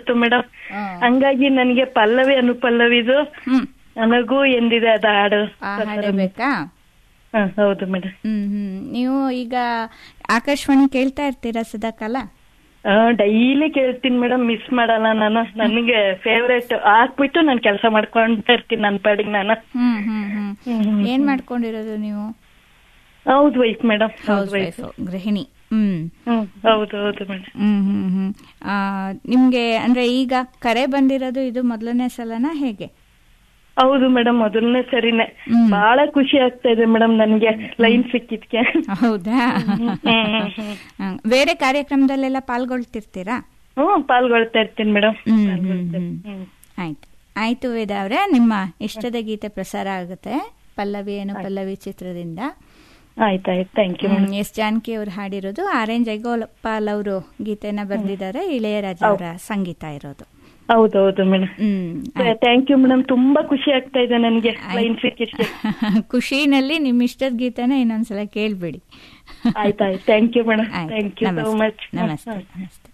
ಇತ್ತು ಮೇಡಮ್ ಆ. ಹಂಗಾಗಿ ನನಗೆ ಪಲ್ಲವಿ ಅನುಪಲ್ಲವಿದು ಹ್ಮ್ ನನಗೂ ಎಂದಿದೆ ಅದ ಹಾಡು ಆ ಹಾಡೇ ಬೇಕಾ ಹ, ಹೌದು ಮೇಡಮ್ ಹ್ಮ್ ಹ್ಮ್ ನೀವು ಈಗ ಆಕಾಶವಾಣಿ ಕೇಳ್ತಾ ಇರ್ತೀರಾ ಸದಾಕಾಲ ಡೈಲಿ ಕೇಳ್ತೀನಿ ಮೇಡಮ್ ಮಿಸ್ ಮಾಡಲ್ಲ ನಾನು ನನಗೆ ಫೇವ್ರೇಟ್ ಹಾಕ್ಬಿಟ್ಟು ನಾನು ಕೆಲಸ ಮಾಡ್ಕೊಂತ ಇರ್ತೀನಿ ನನ್ನ ಪಾಡಿಗೆ ನಾನು ಹ್ಮ್ ಹ್ಮ್ ಹ್ಮ್ ಹ್ಮ್, ಹ್ಮ್, ಏನ್ ಮಾಡ್ಕೊಂಡಿರೋದು ನೀವು ಹೌದು ವೈಫ್ ಮೇಡಮ್ ಹೌಸ್ ಹೌದು ವೈಫ್ ವೈಫ್ ಗೃಹಿಣಿ ಹ್ಮ್ ಹ್ಮ್ ಹೌದು ಹೌದು ಮೇಡಮ್ ಹ್ಮ್ ಹ್ಮ್ ಹ್ಮ್ ಆ, ನಿಮ್ಗೆ ಅಂದ್ರೆ ಈಗ ಕರೆ ಬಂದಿರೋದು ಇದು ಮೊದಲನೇ ಸಲನಾ ಹೇಗೆ ಹೌದು ಮೇಡಮ್ ಮೊದಲನೇ ಸರಿನೇ ಹ್ಮ್. ಬಹಳ ಖುಷಿ ಆಗ್ತಾ ಇದೆ ಮೇಡಮ್ ನನಗೆ ಲೈನ್ ಸಿಕ್ಕಿದ್ಕೆ ಹೌದಾ ಹ್ಮ್, ಹ್ಮ್, ಹ್ಮ್. ಹ್ಮ್. ಬೇರೆ ಕಾರ್ಯಕ್ರಮದಲ್ಲೆಲ್ಲ ಪಾಲ್ಗೊಳ್ತಿರ್ತೀರಾ ಹ್ಮ್ ಪಾಲ್ಗೊಳ್ತಾ ಇರ್ತೀನಿ ಮೇಡಮ್ ಹ್ಮ್, ಹ್ಮ್, ಹ್ಮ್. ಆಯ್ತು ಆಯ್ತು ವೇದ ಅವರೇ ನಿಮ್ಮ ಇಷ್ಟದ ಗೀತೆ ಪ್ರಸಾರ ಆಗುತ್ತೆ ಪಲ್ಲವಿ ಏನು ಪಲ್ಲವಿ ಚಿತ್ರದಿಂದ ಆಯ್ತಾಯ್ತು thank you madam S Janaki ಅವರು ಹಾಡಿರೋದು ಆರ್ ಎನ್ ಜಯಗೋಪಾಲ್ ಅವರು ಗೀತೆನ ಬರೆದಿದ್ದಾರೆ ಇಳೆಯರಾಜ ಅವರ ಸಂಗೀತ ಇರೋದು ಹೌದು ಹೌದು ಮೇಡಮ್ ಹ್ಮ್ ಥ್ಯಾಂಕ್ ಯು ಮೇಡಮ್ ತುಂಬಾ ಖುಷಿ ಆಗ್ತಾ ಇದೆ ನನಗೆ ಲೈನ್ ಸಿಕ್ಕಿದ್ಕೆ ಖುಷಿನಲ್ಲಿ ನಿಮ್ಮ ಇಷ್ಟದ ಗೀತೆನ ಇನ್ನೊಂದ್ಸಲ ಕೇಳ್ಬಿಡಿ ಆಯ್ತಾಯ್ತು ಥ್ಯಾಂಕ್ ಯು ಮೇಡಮ್ ಆಯ್ತು ಥ್ಯಾಂಕ್ ಯು ಸೋ ನಮಸ್ತೆ ಮಚ್ ನಮಸ್ತೆ ನಮಸ್ತೆ